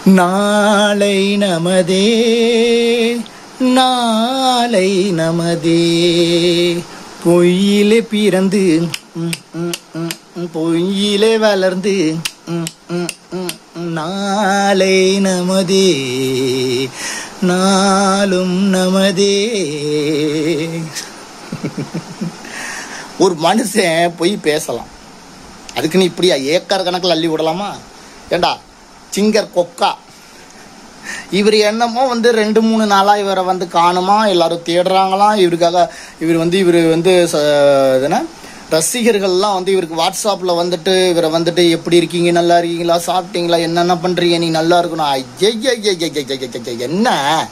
நாளை நமதே நாளை நமதே பொய்யிலே பிறந்து ம், ம், ம், ம், பொய்யிலே வளர்ந்து ம், ம், ம், ம், நாளை நமதே நாளும் நமதே ஒரு மனுஷன் போய் பேசலாம் அதுக்குன்னு இப்படியா ஏக்கர் கணக்கில் அள்ளி விடலாமா ஏண்டா சிங்கர் கொக்கா இவர் என்னமோ வந்து ரெண்டு மூணு நாளாக இவரை வந்து காணுமா எல்லாரும் தேடுறாங்களாம் இவருக்காக இவர் வந்து இவர் வந்து ச- இதுனா ரசிகர்கள்லாம் வந்து இவருக்கு வாட்ஸ்அப்பில் வந்துட்டு இவரை வந்துட்டு எப்படி இருக்கீங்க நல்லா இருக்கீங்களா சாப்பிட்டீங்களா என்னென்ன பண்ணுறீங்க நீ நல்லா இருக்கணும் ஐய என்ன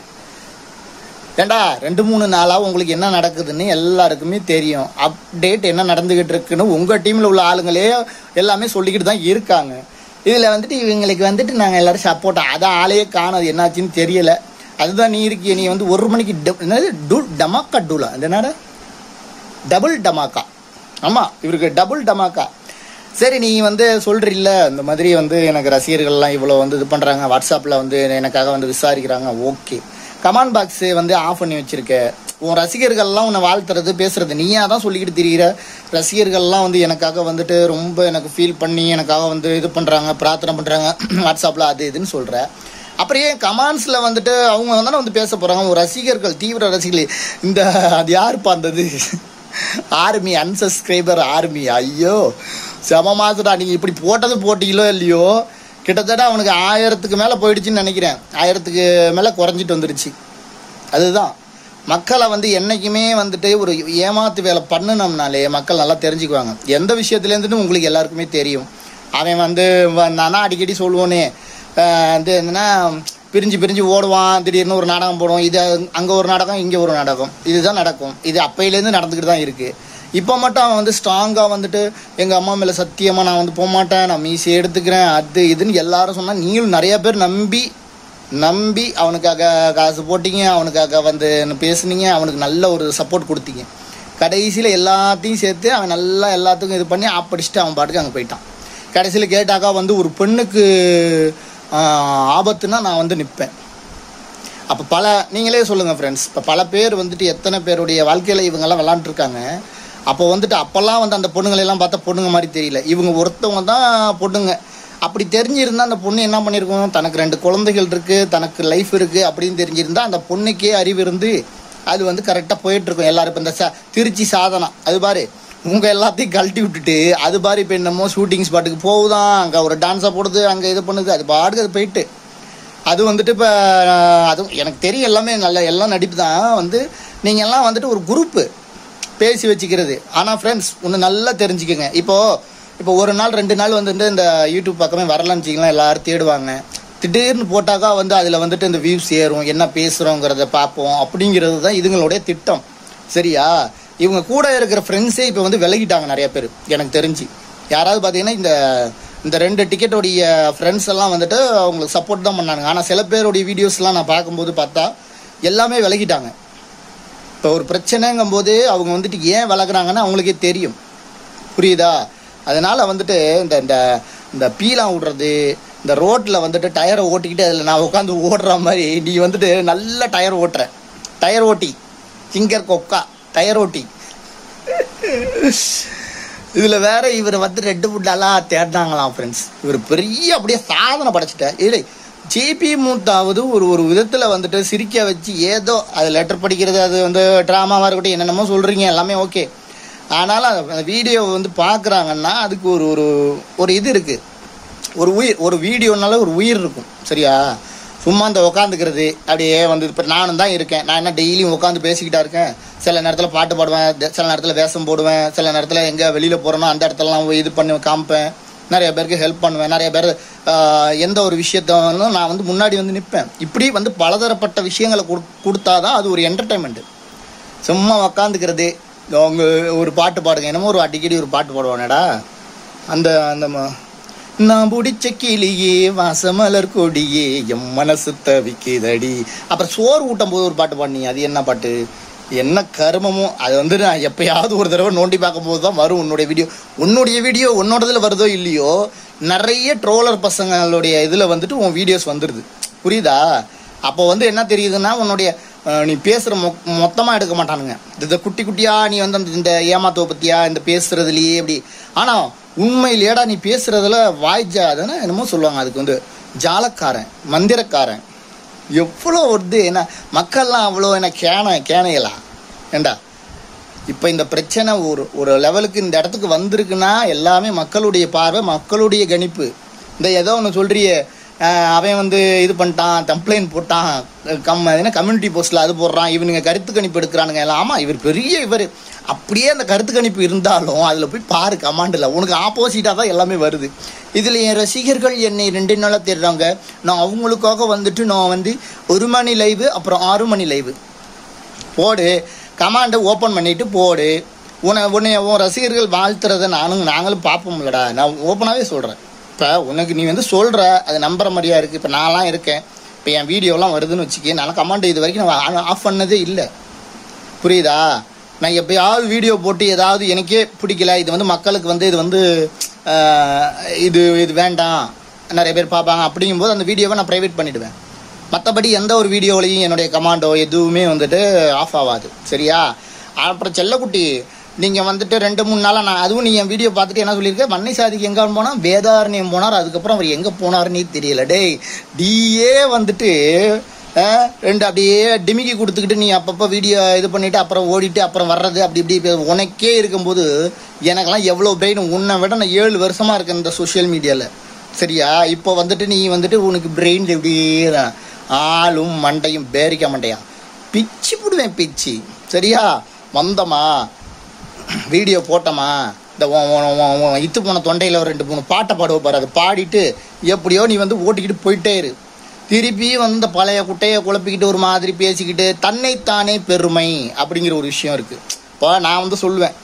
ஏண்டா ரெண்டு மூணு நாளாக உங்களுக்கு என்ன நடக்குதுன்னு எல்லாருக்குமே தெரியும் அப்டேட் என்ன நடந்துகிட்டு இருக்குன்னு உங்கள் டீமில் உள்ள ஆளுங்களே எல்லாமே சொல்லிக்கிட்டு தான் இருக்காங்க இதில் வந்துட்டு இவங்களுக்கு வந்துட்டு நாங்கள் எல்லாரும் சப்போர்ட் அதான் ஆளையே காணோம் என்னாச்சுன்னு தெரியல அதுதான் நீ இருக்கிய நீ வந்து ஒரு மணிக்கு ட- என்னது டு டமாக்கா டூலா அது என்னடா டபுள் டமாக்கா ஆமாம் இவருக்கு டபுள் டமாக்கா சரி நீ வந்து சொல்றீல்ல இந்த மாதிரி வந்து எனக்கு ரசிகர்கள்லாம் இவ்வளோ வந்து இது பண்ணுறாங்க வாட்ஸ்அப்பில் வந்து எனக்காக வந்து விசாரிக்கிறாங்க ஓகே கமெண்ட் பாக்ஸு வந்து ஆஃப் பண்ணி வச்சிருக்க உன் ரசிகர்கள்லாம் உன்னை வாழ்த்துறது பேசுறது நீயா தான் சொல்லிக்கிட்டு திரியிற ரசிகர்கள்லாம் வந்து எனக்காக வந்துட்டு ரொம்ப எனக்கு ஃபீல் பண்ணி எனக்காக வந்து இது பண்ணுறாங்க பிரார்த்தனை பண்ணுறாங்க வாட்ஸ்அப்பில் அது இதுன்னு சொல்கிற அப்புறம் ஏன் கமெண்ட்ஸில் வந்துட்டு அவங்க தானே வந்து பேச போகிறாங்க உன் ரசிகர்கள் தீவிர ரசிகர்கள் இந்த அது யாருப்பா அந்தது ஆர்மி அன்சப்ஸ்கிரைபர் ஆர்மி ஐயோ செம மாசுடா நீங்கள் இப்படி போட்டது போட்டீங்களோ இல்லையோ கிட்டத்தட்ட அவனுக்கு ஆயிரத்துக்கு மேலே போயிடுச்சுன்னு நினைக்கிறேன் ஆயிரத்துக்கு மேலே குறைஞ்சிட்டு வந்துடுச்சு அதுதான் மக்களை வந்து என்னைக்குமே வந்துட்டு ஒரு ஏமாத்து வேலை பண்ணுனோம்னாலே மக்கள் நல்லா தெரிஞ்சுக்குவாங்க எந்த விஷயத்துலேருந்துன்னு உங்களுக்கு எல்லாருக்குமே தெரியும் அவன் வந்து நானா அடிக்கடி சொல்லுவோனே ஆஹ் வந்து என்னன்னா பிரிஞ்சு பிரிஞ்சு ஓடுவான் திடீர்னு ஒரு நாடகம் போடுவோம் இது அங்கே ஒரு நாடகம் இங்கே ஒரு நாடகம் இதுதான் நடக்கும் இது அப்பையிலேருந்து நடந்துக்கிட்டு தான் இருக்குது இப்போ மட்டும் அவன் வந்து ஸ்ட்ராங்காக வந்துட்டு எங்கள் அம்மா மேலே சத்தியமாக நான் வந்து போக மாட்டேன் நான் மீசி எடுத்துக்கிறேன் அது இதுன்னு எல்லாரும் சொன்னால் நீங்களும் நிறைய பேர் நம்பி நம்பி அவனுக்காக காசு போட்டீங்க அவனுக்காக வந்து பேசுனீங்க அவனுக்கு நல்ல ஒரு சப்போர்ட் கொடுத்தீங்க கடைசியில் எல்லாத்தையும் சேர்த்து அவன் நல்லா எல்லாத்துக்கும் இது பண்ணி ஆப்படிச்சுட்டு அவன் பாட்டுக்கு அங்கே போயிட்டான் கடைசியில் கேட்டாக்கா வந்து ஒரு பெண்ணுக்கு ஆஹ், ஆபத்துனா நான் வந்து நிற்பேன் அப்போ பல நீங்களே சொல்லுங்கள் ஃப்ரெண்ட்ஸ் இப்போ பல பேர் வந்துட்டு எத்தனை பேருடைய வாழ்க்கையில் இவங்கெல்லாம் விளாண்டுருக்காங்க அப்போ வந்துட்டு அப்போல்லாம் வந்து அந்த பொண்ணுங்களெல்லாம் பார்த்தா பொண்ணுங்க மாதிரி தெரியல இவங்க ஒருத்தவங்க தான் பொண்ணுங்க அப்படி தெரிஞ்சிருந்தா அந்த பொண்ணு என்ன பண்ணியிருக்கணும் தனக்கு ரெண்டு குழந்தைகள் இருக்குது தனக்கு லைஃப் இருக்குது அப்படின்னு தெரிஞ்சிருந்தா அந்த பொண்ணுக்கே அறிவு இருந்து அது வந்து கரெக்டாக போயிட்டுருக்கும் எல்லாரும் இப்போ இந்த ச திருச்சி சாதனம் அது பாரு உங்கள் எல்லாத்தையும் கழட்டி விட்டுட்டு அது பாரு இப்போ என்னமோ ஷூட்டிங் ஸ்பாட்டுக்கு போகுதான் அங்கே ஒரு டான்ஸை போடுது அங்கே இது பண்ணுது அது பாட்டுக்கு அது போயிட்டு அது வந்துட்டு இப்போ அதுவும் எனக்கு தெரியும் எல்லாமே நல்ல எல்லாம் நடிப்பு தான் வந்து நீங்கள் எல்லாம் வந்துட்டு ஒரு குரூப்பு பேசி வச்சுக்கிறது ஆனால் ஃப்ரெண்ட்ஸ் ஒன்று நல்லா தெரிஞ்சுக்கோங்க இப்போது இப்போ ஒரு நாள் ரெண்டு நாள் வந்துட்டு இந்த யூடியூப் பக்கமே வரலான்னு வச்சிக்கலாம் எல்லாரும் தேடுவாங்க திடீர்னு போட்டாக்கா வந்து அதில் வந்துட்டு இந்த வியூஸ் ஏறும் என்ன பேசுகிறோங்கிறத பார்ப்போம் அப்படிங்கிறது தான் இதுங்களுடைய திட்டம் சரியா இவங்க கூட இருக்கிற ஃப்ரெண்ட்ஸே இப்போ வந்து விலகிட்டாங்க நிறைய பேர் எனக்கு தெரிஞ்சு யாராவது பார்த்தீங்கன்னா இந்த இந்த ரெண்டு டிக்கெட்டோடைய ஃப்ரெண்ட்ஸ் எல்லாம் வந்துட்டு அவங்களுக்கு சப்போர்ட் தான் பண்ணாங்க ஆனால் சில பேருடைய வீடியோஸ்லாம் நான் பார்க்கும்போது பார்த்தா எல்லாமே விலகிட்டாங்க இப்போ ஒரு பிரச்சனைங்கும்போது அவங்க வந்துட்டு ஏன் விலகுறாங்கன்னு அவங்களுக்கே தெரியும் புரியுதா அதனால வந்துட்டு இந்த இந்த இந்த பீலாம் விடுறது இந்த ரோட்டில் வந்துட்டு டயரை ஓட்டிக்கிட்டு அதில் நான் உட்காந்து ஓடுற மாதிரி நீ வந்துட்டு நல்ல டயர் ஓட்டுற டயர் ஓட்டி சிங்கர் கொக்கா டயர் ஓட்டி இதில் வேற இவர் வந்து ரெட்டு ஃபுட்டெல்லாம் தேடினாங்களாம் ஃப்ரெண்ட்ஸ் இவர் பெரிய அப்படியே சாதனை படைச்சிட்டார் இல்லை ஜேபி மூத்தாவது ஒரு ஒரு விதத்தில் வந்துட்டு சிரிக்க வச்சு ஏதோ அது லெட்டர் படிக்கிறது அது வந்து ட்ராமாவாக இருக்கட்டும் என்னென்னமோ சொல்கிறீங்க எல்லாமே ஓகே ஆனாலும் அந்த வீடியோ வந்து பார்க்குறாங்கன்னா அதுக்கு ஒரு ஒரு ஒரு இது இருக்குது ஒரு உயிர் ஒரு வீடியோனால ஒரு உயிர் இருக்கும் சரியா சும்மா இந்த உட்காந்துக்கிறது அப்படியே வந்து இப்போ நானும் தான் இருக்கேன் நான் என்ன டெய்லியும் உட்காந்து பேசிக்கிட்டா இருக்கேன் சில நேரத்தில் பாட்டு பாடுவேன் த- சில நேரத்தில் வேஷம் போடுவேன் சில நேரத்தில் எங்கே வெளியில் போகிறேனோ அந்த இடத்துலலாம் போய் இது பண்ணி காமிப்பேன் நிறைய பேருக்கு ஹெல்ப் பண்ணுவேன் நிறைய பேர் ஆஹ், எந்த ஒரு விஷயத்தாலும் நான் வந்து முன்னாடி வந்து நிற்பேன் இப்படி வந்து பலதரப்பட்ட விஷயங்களை கொடு கொடுத்தாதான் அது ஒரு என்டர்டைன்மெண்ட்டு சும்மா உக்காந்துக்கிறது அவங்க ஒரு பாட்டு பாடுங்க என்னமோ ஒரு அடிக்கடி ஒரு பாட்டு பாடுவானடா அந்த அந்த ம- நான் பிடிச்ச கிளியே வாசமலர் கொடியே எம் மனசு தவிக்குதடி அப்புறம் சோறு ஊட்டும் போது ஒரு பாட்டு பாடினீங்க அது என்ன பாட்டு என்ன கருமமோ அது வந்து நான் எப்பயாவது ஒரு தடவை நோண்டி பார்க்கும்போது தான் வரும் உன்னுடைய வீடியோ உன்னுடைய வீடியோ உன்னோடதுல வருதோ இல்லையோ நிறைய ட்ரோலர் பசங்களுடைய இதில் வந்துட்டு உன் வீடியோஸ் வந்துடுது புரியுதா அப்போ வந்து என்ன தெரியுதுன்னா உன்னுடைய அஹ், நீ பேசுகிற மொ மொத்தமாக எடுக்க மாட்டானுங்க இந்த குட்டி குட்டியாக நீ வந்து அந்த- இந்த ஏமாத்துவ பற்றியா இந்த பேசுறதுலையே இப்படி ஆனால் உண்மையிலேடா நீ பேசுறதுல வாய்ஜா அதுன்னு என்னமோ சொல்லுவாங்க அதுக்கு வந்து ஜாலக்காரன் மந்திரக்காரன் எவ்வளோ வருது என்ன மக்கள்லாம் அவ்வளோ என்ன கேன கேனையலா ஏண்டா இப்போ இந்த பிரச்சனை ஒரு ஒரு லெவலுக்கு இந்த இடத்துக்கு வந்திருக்குன்னா எல்லாமே மக்களுடைய பார்வை மக்களுடைய கணிப்பு இந்த ஏதோ ஒன்று சொல்றியே அஹ், அவன் வந்து இது பண்ணிட்டான் கம்ப்ளைண்ட் போட்டான் கம் என்ன கம்யூனிட்டி போஸ்ட்டில் அது போடுறான் இவனுங்க கருத்து கணிப்பு எடுக்கிறானுங்க எல்லாம் ஆமாம் இவர் பெரிய இவர் அப்படியே அந்த கருத்து கணிப்பு இருந்தாலும் அதில் போய் பாரு கமாண்டில் உனக்கு ஆப்போசிட்டாக தான் எல்லாமே வருது இதில் என் ரசிகர்கள் என்னை ரெண்டு நாளாக தேடுறாங்க நான் அவங்களுக்காக வந்துட்டு நான் வந்து ஒரு மணி லைவு அப்புறம் ஆறு மணி லைவு போடு கமாண்டை ஓப்பன் பண்ணிட்டு போடு உன்னை உன்னை உன் ரசிகர்கள் வாழ்த்துறத நானும் நாங்களும் பார்ப்போம்லடா நான் ஓப்பனாகவே சொல்கிறேன் இப்போ உனக்கு நீ வந்து சொல்கிற அது நம்புற மாதிரியா இருக்குது இப்போ நான்லாம் இருக்கேன் இப்போ என் வீடியோலாம் வருதுன்னு வச்சுக்கேன் நான் கமாண்ட் இது வரைக்கும் நான் ஆஃப் பண்ணதே இல்லை புரியுதா நான் எப்பயாவது வீடியோ போட்டு ஏதாவது எனக்கே பிடிக்கல இது வந்து மக்களுக்கு வந்து இது வந்து ஆஹ், இது இது வேண்டாம் நிறைய பேர் பார்ப்பாங்க அப்படிங்கும்போது அந்த வீடியோவை நான் ப்ரைவேட் பண்ணிடுவேன் மற்றபடி எந்த ஒரு வீடியோலையும் என்னுடைய கமாண்டோ எதுவுமே வந்துட்டு ஆஃப் ஆகாது சரியா அப்புறம் செல்லக்குட்டி நீங்கள் வந்துட்டு ரெண்டு மூணு நாளாக நான் அதுவும் நீ என் வீடியோ பார்த்துட்டு என்ன சொல்லியிருக்க மண்ணை சாதிக்கு எங்கே போனால் வேதாரண்யம் போனார் அதுக்கப்புறம் அவர் எங்கே போனாருன்னே தெரியல டேய் டிஏ வந்துட்டு அஹ், ரெண்டு அப்படியே டிமிக்கி கொடுத்துக்கிட்டு நீ அப்பப்போ வீடியோ இது பண்ணிட்டு அப்புறம் ஓடிட்டு அப்புறம் வர்றது அப்படி இப்படி இப்படி உனக்கே இருக்கும்போது எனக்கெல்லாம் எவ்வளோ பிரெயின் உன்னை விட நான் ஏழு வருஷமாக இருக்கேன் இந்த சோஷியல் மீடியாவில் சரியா இப்போ வந்துட்டு நீ வந்துட்டு உனக்கு பிரெயின் எப்படியே ஆளும் மண்டையும் பேரிக்க மண்டையா பிச்சு போடுவேன் பிச்சு சரியா வந்தமா வீடியோ போட்டோமா இந்த உன் உன் உன் உன் இத்து போன தொண்டையில் ஒரு ரெண்டு மூணு பாட்டை பாடுவ பாரு அதை பாடிட்டு எப்படியோ நீ வந்து ஓட்டிக்கிட்டு போயிட்டே இரு திருப்பி வந்து பழைய குட்டையை குழப்பிக்கிட்டு ஒரு மாதிரி பேசிக்கிட்டு தன்னைத்தானே பெருமை அப்படிங்கிற ஒரு விஷயம் இருக்குது இப்போ நான் வந்து சொல்லுவேன்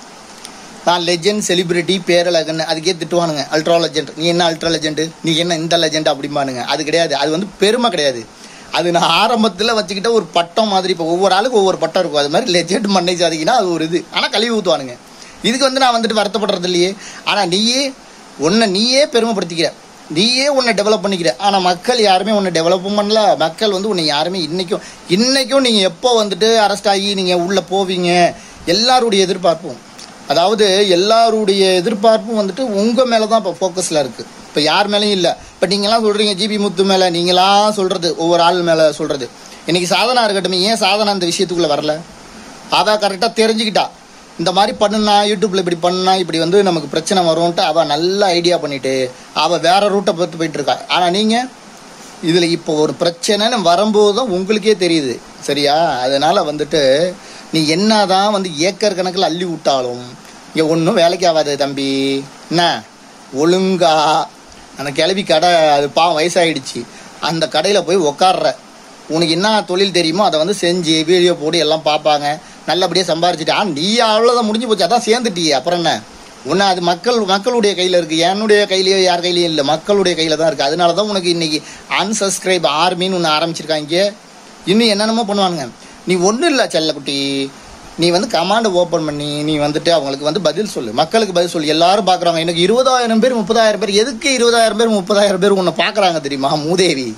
நான் லெஜெண்ட் செலிபிரிட்டி பேரழகன் அதுக்கே திட்டுவானுங்க அல்ட்ரா லெஜெண்ட் நீ என்ன அல்ட்ரா லெஜெண்டு நீ என்ன இந்த லெஜெண்ட் அப்படிம்பானுங்க அது கிடையாது அது வந்து பெருமை கிடையாது அது நான் ஆரம்பத்தில் வச்சுக்கிட்ட ஒரு பட்டம் மாதிரி இப்போ ஒவ்வொரு ஆளுக்கு ஒவ்வொரு பட்டம் இருக்கும் அது மாதிரி லெஜெண்ட் மண்ணை சாதிக்கினா அது ஒரு இது ஆனால் கழுவி ஊற்றுவானுங்க இதுக்கு வந்து நான் வந்துட்டு வருத்தப்படுறது இல்லையே ஆனால் நீயே உன்னை நீயே பெருமைப்படுத்திக்கிற நீயே உன்னை டெவலப் பண்ணிக்கிற ஆனால் மக்கள் யாருமே உன்னை டெவலப்பும் பண்ணல மக்கள் வந்து உன்னை யாருமே இன்னைக்கும் இன்னைக்கும் நீங்கள் எப்போ வந்துட்டு அரெஸ்ட் ஆகி நீங்கள் உள்ளே போவீங்க எல்லாருடைய எதிர்பார்ப்பும் அதாவது எல்லாருடைய எதிர்பார்ப்பும் வந்துட்டு உங்கள் மேலே தான் இப்போ ஃபோக்கஸில் இருக்குது இப்போ யார் மேலேயும் இல்லை இப்போ நீங்களாம் சொல்கிறீங்க ஜிபி முத்து மேலே நீங்களா சொல்கிறது ஒவ்வொரு ஆள் மேலே சொல்கிறது இன்னைக்கு சாதனா இருக்கட்டும் ஏன் சாதனா இந்த விஷயத்துக்குள்ளே வரல அவள் கரெக்டாக தெரிஞ்சுக்கிட்டா இந்த மாதிரி பண்ணுனா யூடியூப்ல இப்படி பண்ணுனா இப்படி வந்து நமக்கு பிரச்சனை வரும்ன்ட்டு அவள் நல்ல ஐடியா பண்ணிட்டு அவள் வேற ரூட்டை பார்த்து போயிட்டு இருக்கா ஆனால் நீங்கள் இதில் இப்போ ஒரு பிரச்சனைன்னு வரும்போது தான் உங்களுக்கே தெரியுது சரியா அதனால வந்துட்டு நீ என்னதான் வந்து ஏக்கர் கணக்கில் அள்ளி விட்டாலும் இங்கே ஒன்றும் வேலைக்கு ஆகாது தம்பி என்ன ஒழுங்கா அந்த கிளவி கடை அது பாவம் வயசாயிடுச்சு அந்த கடையில் போய் உக்காடுற உனக்கு என்ன தொழில் தெரியுமோ அதை வந்து செஞ்சு வீடியோ போட்டு எல்லாம் பார்ப்பாங்க நல்லபடியாக சம்பாரிச்சிட்டு ஆ நீ அவ்வளோதான் முடிஞ்சு போச்சு அதான் சேர்ந்துட்டியே அப்புறம் என்ன உன்னை அது மக்கள் மக்களுடைய கையில் இருக்குது என்னுடைய கையிலையோ யார் கையிலையும் இல்லை மக்களுடைய கையில் தான் இருக்குது அதனால தான் உனக்கு இன்னைக்கு அன்சப்ஸ்கிரைப் ஆர்மின்னு ஒன்று ஆரம்பிச்சிருக்காங்க இன்னும் என்னென்னமோ பண்ணுவானுங்க நீ ஒன்றும் இல்லை செல்லக்குட்டி நீ வந்து கமாண்டை ஓப்பன் பண்ணி நீ வந்துட்டு அவங்களுக்கு வந்து பதில் சொல்லு மக்களுக்கு பதில் சொல்லு எல்லாரும் பார்க்குறாங்க எனக்கு இருபதாயிரம் பேர் முப்பதாயிரம் பேர் எதுக்கு இருபதாயிரம் பேர் முப்பதாயிரம் பேர் உன்னை பார்க்குறாங்க தெரியுமா மூதேவி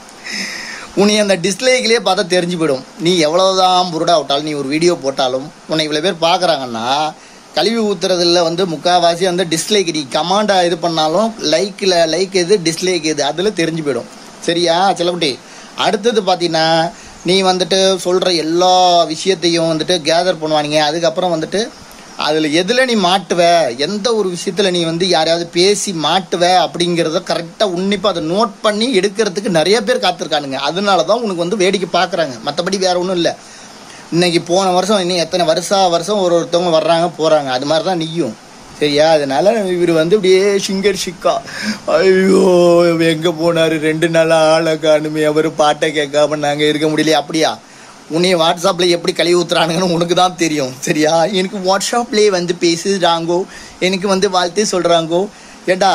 உன்னை அந்த டிஸ்பிளேக்கிலேயே பார்த்தா தெரிஞ்சு போயிடும் நீ எவ்வளவுதான் புருடா விட்டாலும் நீ ஒரு வீடியோ போட்டாலும் உன்னை இவ்வளோ பேர் பார்க்குறாங்கன்னா கழுவி ஊத்துறதுல வந்து முக்காவாசி வந்து டிஸ்லைக் நீ கமாண்டா இது பண்ணாலும் லைக்கில் லைக் எது டிஸ்லைக் எது அதில் தெரிஞ்சு போயிடும் சரியா செல்லக்குட்டி அடுத்தது பார்த்தீங்கன்னா நீ வந்துட்டு சொல்கிற எல்லா விஷயத்தையும் வந்துட்டு கேதர் பண்ணுவானுங்க அதுக்கப்புறம் வந்துட்டு அதில் எதில் நீ மாட்டுவ எந்த ஒரு விஷயத்தில் நீ வந்து யாரையாவது பேசி மாட்டுவ அப்படிங்கிறத கரெக்டாக உன்னிப்பாக அதை நோட் பண்ணி எடுக்கிறதுக்கு நிறைய பேர் காத்திருக்கானுங்க அதனால தான் உனக்கு வந்து வேடிக்கை பார்க்குறாங்க மற்றபடி வேற ஒன்றும் இல்லை இன்னைக்கு போன வருஷம் இன்னும் எத்தனை வருஷா வருஷம் ஒரு ஒருத்தவங்க வர்றாங்க போகிறாங்க அது மாதிரி தான் நீயும் சரியா அதனால இவர் வந்து இப்படியே சிங்கர் சிக்கா ஐயோ எங்கே போனார் ரெண்டு நாளாக ஆளை காணுமே அவர் பாட்டை கேட்காம நாங்கள் இருக்க முடியல அப்படியா உன்னைய வாட்ஸ்அப்பில் எப்படி கழுவி ஊத்துறானுங்கன்னு உனக்கு தான் தெரியும் சரியா எனக்கு வாட்ஸ்அப்லேயே வந்து பேசுறாங்கோ எனக்கு வந்து வாழ்த்து சொல்கிறாங்கோ ஏண்டா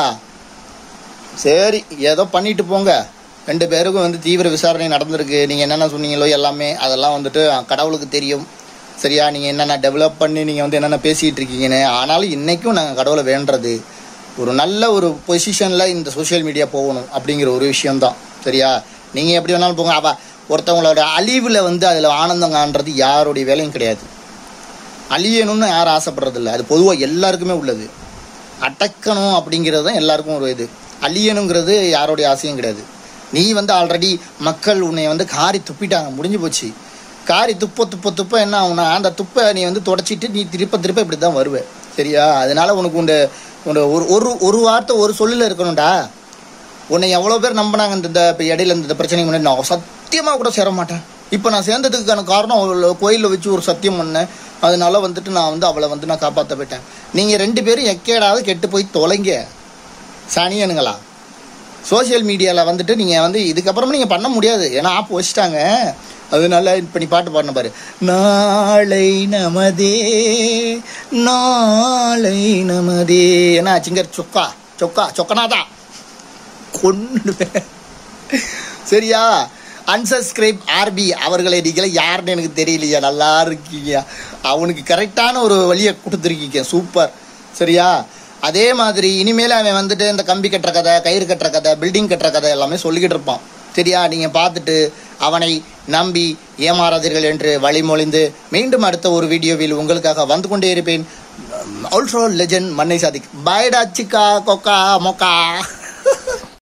சரி ஏதோ பண்ணிட்டு போங்க ரெண்டு பேருக்கும் வந்து தீவிர விசாரணை நடந்திருக்கு நீங்கள் என்னென்ன சொன்னீங்களோ எல்லாமே அதெல்லாம் வந்துட்டு கடவுளுக்கு தெரியும் சரியா நீங்கள் என்னென்ன டெவலப் பண்ணி நீங்கள் வந்து என்னென்ன பேசிகிட்டு இருக்கீங்கன்னு ஆனாலும் இன்றைக்கும் நாங்கள் கடவுளை வேண்டுறது ஒரு நல்ல ஒரு பொசிஷனில் இந்த சோஷியல் மீடியா போகணும் அப்படிங்கிற ஒரு விஷயம்தான் சரியா நீங்கள் எப்படி வேணாலும் போங்க அவ ஒருத்தவங்களோட அழிவில் வந்து அதில் ஆனந்தம் காண்றது யாருடைய வேலையும் கிடையாது அழியணும்னு யாரும் ஆசைப்படுறதில்ல அது பொதுவாக எல்லாருக்குமே உள்ளது அடக்கணும் அப்படிங்கிறது தான் எல்லாருக்கும் ஒரு இது அழியணுங்கிறது யாருடைய ஆசையும் கிடையாது நீ வந்து ஆல்ரெடி மக்கள் உன்னை வந்து காரி துப்பிட்டாங்க முடிஞ்சு போச்சு காரி துப்ப துப்ப துப்ப என்ன ஆகும்னா அந்த துப்பை நீ வந்து தொடச்சிட்டு நீ திருப்ப திருப்ப இப்படி தான் வருவ சரியா அதனால உனக்கு உண்டு உண்டு ஒரு ஒரு ஒரு வார்த்தை ஒரு சொல்லில் இருக்கணும்டா உன்னை எவ்வளோ பேர் நம்பினாங்க இந்த இந்த இப்போ இடையில இந்த பிரச்சனைக்கு முன்னாடி நான் சத்தியமாக கூட சேர மாட்டேன் இப்போ நான் சேர்ந்ததுக்கான காரணம் அவளை கோயிலில் வச்சு ஒரு சத்தியம் பண்ணேன் அதனால வந்துட்டு நான் வந்து அவளை வந்து நான் காப்பாற்ற போயிட்டேன் நீங்கள் ரெண்டு பேரும் எக்கேடாவது கெட்டு போய் தொலைங்க சனியனுங்களா சோஷியல் மீடியாவில் வந்துட்டு நீங்கள் வந்து இதுக்கப்புறமா நீங்கள் பண்ண முடியாது ஏன்னா ஆப் வச்சுட்டாங்க அதனால இப்போ நீ பாட்டு பாடின பாரு நாளை நமதே நாளை நமதே என்ன சிங்கர் சொக்கா சொக்கா சொக்கனாதா கொன்னுடுவேன் சரியா அன்சப்ஸ்கிரைப் ஆர்பி அவர்களை நீங்களே யாருன்னு எனக்கு தெரியலையா நல்லா இருக்கீங்க அவனுக்கு கரெக்டான ஒரு வழியை கொடுத்துருக்கீங்க சூப்பர் சரியா அதே மாதிரி இனிமேல் அவன் வந்துட்டு இந்த கம்பி கட்டுற கதை கயிறு கட்டுற கதை பில்டிங் கட்டுற கதை எல்லாமே சொல்லிக்கிட்டு இருப்பான் சரியா நீங்கள் பார்த்துட்டு அவனை நம்பி ஏமாறாதீர்கள் என்று வழிமொழிந்து மீண்டும் அடுத்த ஒரு வீடியோவில் உங்களுக்காக வந்து கொண்டே இருப்பேன் ஆல்சோ லெஜண்ட் மன்னை சாதிக் பாய்டா சிக்கா கொக்கா மொக்கா